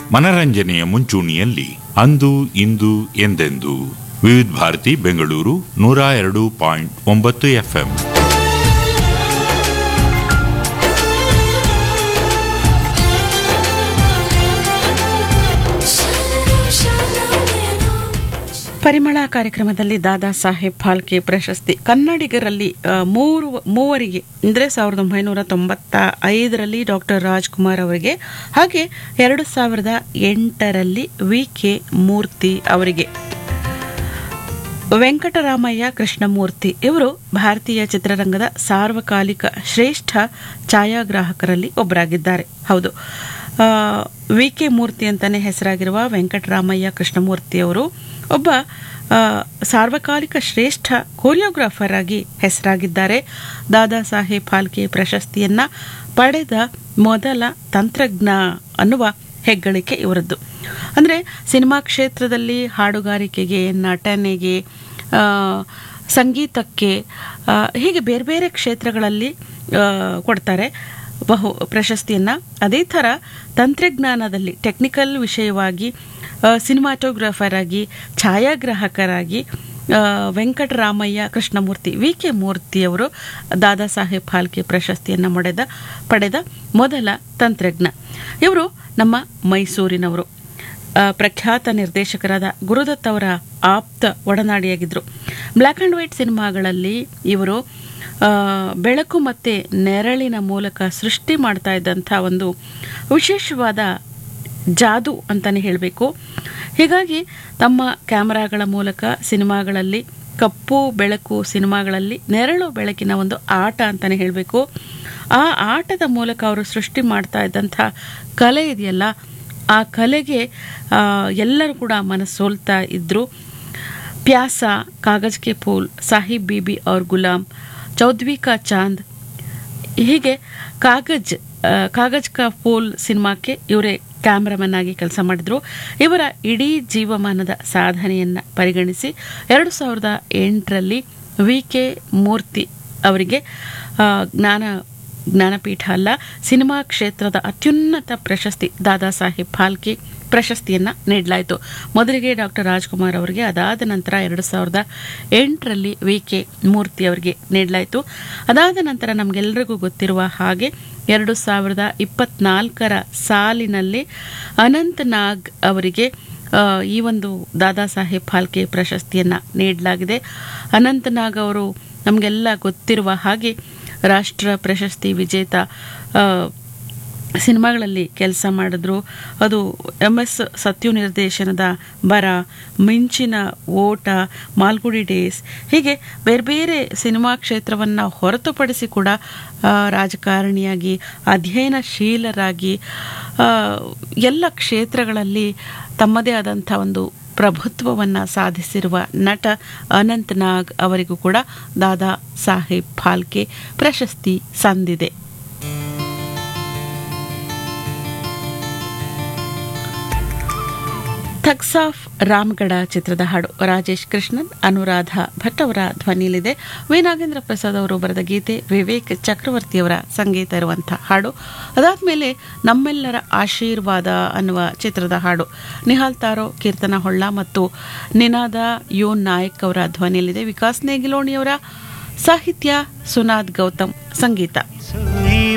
ಮನರಂಜನೆಯ ಮುಂಚೂಣಿಯಲ್ಲಿ ಅಂದು ಇಂದು ಎಂದೆಂದು ವಿವಿಧ ಭಾರತಿ ಬೆಂಗಳೂರು ನೂರ ಎರಡು ಪಾಯಿಂಟ್ ಒಂಬತ್ತು ಎಫ್ಎಂ ಪರಿಮಳ ಕಾರ್ಯಕ್ರಮದಲ್ಲಿ ದಾದಾ ಸಾಹೇಬ್ ಫಾಲ್ಕೆ ಪ್ರಶಸ್ತಿ ಕನ್ನಡಿಗರಲ್ಲಿ ಆ, ಮೂರು ಮೂವರಿಗೆ ಅಂದರೆ ಸಾವಿರದ ಒಂಬೈನೂರ ತೊಂಬತ್ತ ಐದರಲ್ಲಿ ಡಾಕ್ಟರ್ ರಾಜ್ಕುಮಾರ್ ಅವರಿಗೆ ಹಾಗೆ ಎರಡು ಸಾವಿರದ ಎಂಟರಲ್ಲಿ ವಿ ಕೆ ಮೂರ್ತಿ ಅವರಿಗೆ ವೆಂಕಟರಾಮಯ್ಯ ಕೃಷ್ಣಮೂರ್ತಿ ಇವರು ಭಾರತೀಯ ಚಿತ್ರರಂಗದ ಸಾರ್ವಕಾಲಿಕ ಶ್ರೇಷ್ಠ ಛಾಯಾಗ್ರಾಹಕರಲ್ಲಿ ಒಬ್ಬರಾಗಿದ್ದಾರೆ ಹೌದು ವಿ ಕೆ ಮೂರ್ತಿ ಅಂತಾನೆ ಹೆಸರಾಗಿರುವ ವೆಂಕಟರಾಮಯ್ಯ ಕೃಷ್ಣಮೂರ್ತಿ ಅವರು ಒಬ್ಬ ಆ, ಸಾರ್ವಕಾಲಿಕ ಶ್ರೇಷ್ಠ ಕೊರಿಯೋಗ್ರಾಫರ್ ಆಗಿ ಹೆಸರಾಗಿದ್ದಾರೆ ದಾದಾ ಸಾಹೇಬ್ ಫಾಲ್ಕೆ ಪ್ರಶಸ್ತಿಯನ್ನ ಪಡೆದ ಮೊದಲ ತಂತ್ರಜ್ಞ ಅನ್ನುವ ಹೆಗ್ಗಳಿಕೆ ಇವರದ್ದು ಅಂದರೆ ಸಿನಿಮಾ ಕ್ಷೇತ್ರದಲ್ಲಿ ಹಾಡುಗಾರಿಕೆಗೆ ನಟನೆಗೆ ಆ, ಸಂಗೀತಕ್ಕೆ ಆ, ಹೀಗೆ ಬೇರೆ ಬೇರೆ ಕ್ಷೇತ್ರಗಳಲ್ಲಿ ಆ, ಕೊಡ್ತಾರೆ ಬಹು ಪ್ರಶಸ್ತಿಯನ್ನು ಅದೇ ಥರ ತಂತ್ರಜ್ಞಾನದಲ್ಲಿ ಟೆಕ್ನಿಕಲ್ ವಿಷಯವಾಗಿ ಆ, ಸಿನಿಮಾಟೋಗ್ರಾಫರ್ ಆಗಿ ಛಾಯಾಗ್ರಾಹಕರಾಗಿ ಆ, ವೆಂಕಟರಾಮಯ್ಯ ಕೃಷ್ಣಮೂರ್ತಿ ವಿ ಕೆ ಮೂರ್ತಿಯವರು ದಾದಾ ಸಾಹೇಬ್ ಫಾಲ್ಕೆ ಪ್ರಶಸ್ತಿಯನ್ನು ಪಡೆದ ಪಡೆದ ಮೊದಲ ತಂತ್ರಜ್ಞ ಇವರು ನಮ್ಮ ಮೈಸೂರಿನವರು ಆ, ಪ್ರಖ್ಯಾತ ನಿರ್ದೇಶಕರಾದ ಗುರುದತ್ ಅವರ ಆಪ್ತ ಒಡನಾಡಿಯಾಗಿದ್ದರು ಬ್ಲ್ಯಾಕ್ ಆ್ಯಂಡ್ ವೈಟ್ ಸಿನಿಮಾಗಳಲ್ಲಿ ಇವರು ಆ, ಬೆಳಕು ಮತ್ತು ನೆರಳಿನ ಮೂಲಕ ಸೃಷ್ಟಿ ಮಾಡ್ತಾ ಇದ್ದಂಥ ಒಂದು ವಿಶೇಷವಾದ ಜಾದು ಅಂತಲೇ ಹೇಳಬೇಕು ಹೀಗಾಗಿ ತಮ್ಮ ಕ್ಯಾಮರಾಗಳ ಮೂಲಕ ಸಿನಿಮಾಗಳಲ್ಲಿ ಕಪ್ಪು ಬೆಳಕು ಸಿನಿಮಾಗಳಲ್ಲಿ ನೆರಳು ಬೆಳಕಿನ ಒಂದು ಆಟ ಅಂತಲೇ ಹೇಳಬೇಕು ಆ ಆಟದ ಮೂಲಕ ಅವರು ಸೃಷ್ಟಿ ಮಾಡ್ತಾ ಇದ್ದಂಥ ಕಲೆ ಇದೆಯಲ್ಲ ಆ ಕಲೆಗೆ ಆ, ಎಲ್ಲರೂ ಕೂಡ ಮನಸ್ಸೋಲ್ತಾ ಇದ್ದರು ಪ್ಯಾಸ ಕಾಗಜ್ ಕೆ ಫೂಲ್ ಸಾಹಿಬ್ ಬೀಬಿ और ಗುಲಾಮ್ ಚೌದ್ವಿ ಕಾ ಚಾಂದ್ ಹೀಗೆ ಕಾಗಜ್ ಆ, ಕಾಗಜ್ ಕಾ ಫೂಲ್ ಸಿನಿಮಾಕ್ಕೆ ಇವರೇ ಕ್ಯಾಮ್ರಾಮನ್ ಆಗಿ ಕೆಲಸ ಮಾಡಿದರು ಇವರ ಇಡೀ ಜೀವಮಾನದ ಸಾಧನೆಯನ್ನು ಪರಿಗಣಿಸಿ ಎರಡು ಸಾವಿರದ ಎಂಟರಲ್ಲಿ ವಿ ಕೆ ಮೂರ್ತಿ ಅವರಿಗೆ ಆ, ಜ್ಞಾನ ಜ್ಞಾನಪೀಠ ಅಲ್ಲ ಸಿನಿಮಾ ಕ್ಷೇತ್ರದ ಅತ್ಯುನ್ನತ ಪ್ರಶಸ್ತಿ ದಾದಾ ಸಾಹೇಬ್ ಫಾಲ್ಕೆ ಪ್ರಶಸ್ತಿಯನ್ನು ನೀಡಲಾಯಿತು ಮೊದಲಿಗೆ ಡಾಕ್ಟರ್ ರಾಜ್ಕುಮಾರ್ ಅವರಿಗೆ ಅದಾದ ನಂತರ ಎರಡು ಸಾವಿರದ ಎಂಟರಲ್ಲಿ ವಿ ಕೆ ಮೂರ್ತಿ ಅವರಿಗೆ ನೀಡಲಾಯಿತು ಅದಾದ ನಂತರ ನಮಗೆಲ್ಲರಿಗೂ ಗೊತ್ತಿರುವ ಹಾಗೆ ಎರಡು ಸಾವಿರದ ಇಪ್ಪತ್ನಾಲ್ಕರ ಸಾಲಿನಲ್ಲಿ ಅನಂತ್ ನಾಗ್ ಅವರಿಗೆ ಆ, ಈ ಒಂದು ದಾದಾ ಸಾಹೇಬ್ ಫಾಲ್ಕೆ ಪ್ರಶಸ್ತಿಯನ್ನು ನೀಡಲಾಗಿದೆ ಅನಂತ್ ನಾಗ್ ಅವರು ನಮಗೆಲ್ಲ ಗೊತ್ತಿರುವ ಹಾಗೆ ರಾಷ್ಟ್ರ ಪ್ರಶಸ್ತಿ ವಿಜೇತ ಆ, ಸಿನಿಮಾಗಳಲ್ಲಿ ಕೆಲಸ ಮಾಡಿದ್ರು ಅದು ಎಮ್ ಎಸ್ ಸತ್ಯು ನಿರ್ದೇಶನದ ಬರ ಮಿಂಚಿನ ಓಟ ಮಾಲ್ಗುಡಿ ಡೇಸ್ ಹೀಗೆ ಬೇರೆ ಬೇರೆ ಸಿನಿಮಾ ಕ್ಷೇತ್ರವನ್ನು ಹೊರತುಪಡಿಸಿ ಕೂಡ ಆ, ರಾಜಕಾರಣಿಯಾಗಿ ಅಧ್ಯಯನಶೀಲರಾಗಿ ಆ, ಎಲ್ಲ ಕ್ಷೇತ್ರಗಳಲ್ಲಿ ತಮ್ಮದೇ ಆದಂಥ ಒಂದು ಪ್ರಭುತ್ವವನ್ನು ಸಾಧಿಸಿರುವ ನಟ ಅನಂತ್ ನಾಗ್ ಅವರಿಗೂ ಕೂಡ ದಾದಾ ಸಾಹೇಬ್ ಫಾಲ್ಕೆ ಪ್ರಶಸ್ತಿ ಸಂದಿದೆ ಥಗ್ಸ್ ಆಫ್ ರಾಮ್ಗಢ ಚಿತ್ರದ ಹಾಡು ರಾಜೇಶ್ ಕೃಷ್ಣನ್ ಅನುರಾಧ ಭಟ್ ಅವರ ಧ್ವನಿಯಲ್ಲಿದೆ ವಿ ನಾಗೇಂದ್ರ ಪ್ರಸಾದ್ ಅವರು ಬರೆದ ಗೀತೆ ವಿವೇಕ್ ಚಕ್ರವರ್ತಿಯವರ ಸಂಗೀತ ಇರುವಂಥ ಹಾಡು ಅದಾದಮೇಲೆ ನಮ್ಮೆಲ್ಲರ ಆಶೀರ್ವಾದ ಅನ್ನುವ ಚಿತ್ರದ ಹಾಡು ನಿಹಾಲ್ ತಾರೋ ಕೀರ್ತನ ಹೊಳ್ಳ ಮತ್ತು ನಿನಾದ ಯು ನಾಯಕ್ ಅವರ ಧ್ವನಿಯಲ್ಲಿದೆ ವಿಕಾಸ್ ನೇಗಿಲೋಣಿಯವರ ಸಾಹಿತ್ಯ ಸುನಾದ್ ಗೌತಮ್ ಸಂಗೀತ ಈ